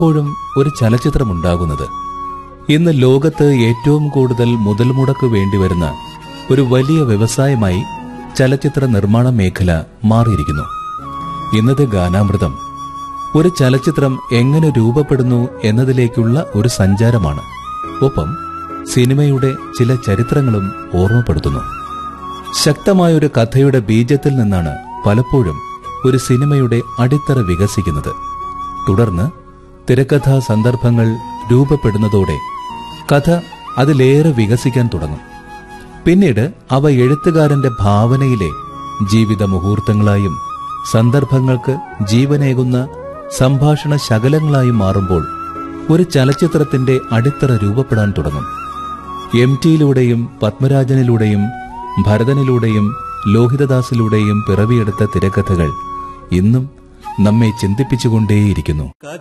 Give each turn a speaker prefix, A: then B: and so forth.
A: എപ്പോഴും ഒരു ചലച്ചിത്രമുണ്ടാകുന്നത് ഇന്ന് ലോകത്ത് ഏറ്റവും കൂടുതൽ മുതൽ മുടക്ക് വേണ്ടിവരുന്ന ഒരു വലിയ വ്യവസായമായി ചലച്ചിത്ര നിർമ്മാണ മേഖല മാറിയിരിക്കുന്നു ഇന്നത്തെ ഗാനാമൃതം ഒരു ചലച്ചിത്രം എങ്ങനെ രൂപപ്പെടുന്നു എന്നതിലേക്കുള്ള ഒരു സഞ്ചാരമാണ് ഒപ്പം സിനിമയുടെ ചില ചരിത്രങ്ങളും ഓർമ്മപ്പെടുത്തുന്നു ശക്തമായൊരു കഥയുടെ ബീജത്തിൽ നിന്നാണ് പലപ്പോഴും ഒരു സിനിമയുടെ അടിത്തറ വികസിക്കുന്നത് തുടർന്ന് തിരക്കഥാ സന്ദർഭങ്ങൾ രൂപപ്പെടുന്നതോടെ കഥ അതിലേറെ വികസിക്കാൻ തുടങ്ങും പിന്നീട് അവ എഴുത്തുകാരന്റെ ഭാവനയിലെ ജീവിത മുഹൂർത്തങ്ങളായും സന്ദർഭങ്ങൾക്ക് ജീവനേകുന്ന സംഭാഷണ ശകലങ്ങളായും മാറുമ്പോൾ ഒരു ചലച്ചിത്രത്തിന്റെ അടിത്തറ രൂപപ്പെടാൻ തുടങ്ങും എം ടിയിലൂടെയും പത്മരാജനിലൂടെയും ഭരതനിലൂടെയും ലോഹിതദാസിലൂടെയും പിറവിയെടുത്ത തിരക്കഥകൾ ഇന്നും നമ്മെ ചിന്തിപ്പിച്ചുകൊണ്ടേയിരിക്കുന്നു